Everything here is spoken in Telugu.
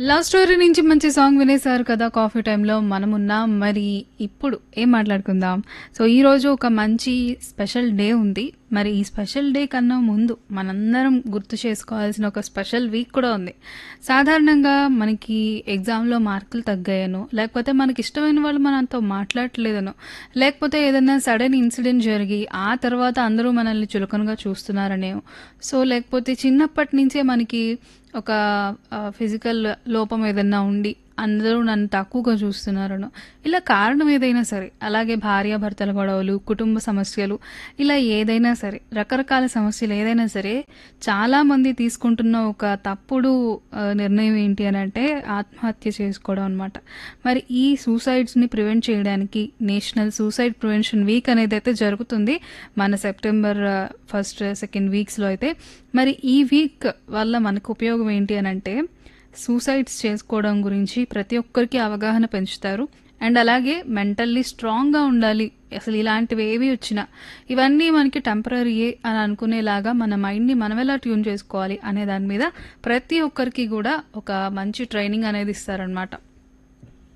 లవ్ స్టోరీ నుంచి మంచి సాంగ్ వినేశారు కదా కాఫీ టైంలో మనమున్నాం మరి ఇప్పుడు ఏం మాట్లాడుకుందాం సో ఈరోజు ఒక మంచి స్పెషల్ డే ఉంది మరి ఈ స్పెషల్ డే కన్నా ముందు మనందరం గుర్తు చేసుకోవాల్సిన ఒక స్పెషల్ వీక్ కూడా ఉంది సాధారణంగా మనకి ఎగ్జామ్లో మార్కులు తగ్గాయనో లేకపోతే మనకి ఇష్టమైన వాళ్ళు మనతో మాట్లాడట్లేదనో లేకపోతే ఏదైనా సడన్ ఇన్సిడెంట్ జరిగి ఆ తర్వాత అందరూ మనల్ని చులకనగా చూస్తున్నారనేమో సో లేకపోతే చిన్నప్పటి నుంచే మనకి ఒక ఫిజికల్ లోపం ఏదైనా ఉండి అందరూ నన్ను తక్కువగా చూస్తున్నారనో ఇలా కారణం ఏదైనా సరే అలాగే భార్యాభర్తల గొడవలు కుటుంబ సమస్యలు ఇలా ఏదైనా సరే రకరకాల సమస్యలు ఏదైనా సరే చాలామంది తీసుకుంటున్న ఒక తప్పుడు ఆ, నిర్ణయం ఏంటి అని అంటే ఆత్మహత్య చేసుకోవడం అనమాట మరి ఈ సూసైడ్స్ని ప్రివెంట్ చేయడానికి నేషనల్ సూసైడ్ ప్రివెన్షన్ వీక్ అనేది అయితే జరుగుతుంది మన సెప్టెంబర్ ఫస్ట్ సెకండ్ వీక్స్లో అయితే మరి ఈ వీక్ వల్ల మనకు ఉపయోగం ఏంటి అని అంటే సూసైడ్స్ చేసుకోవడం గురించి ప్రతి ఒక్కరికి అవగాహన పెంచుతారు అండ్ అలాగే మెంటల్లీ స్ట్రాంగ్గా ఉండాలి అసలు ఇలాంటివి ఏవి వచ్చినా ఇవన్నీ మనకి టెంపరీయే అని అనుకునేలాగా మన మైండ్ని మనం ఎలా ట్యూన్ చేసుకోవాలి అనే దాని మీద ప్రతి ఒక్కరికి కూడా ఒక మంచి ట్రైనింగ్ అనేది ఇస్తారనమాట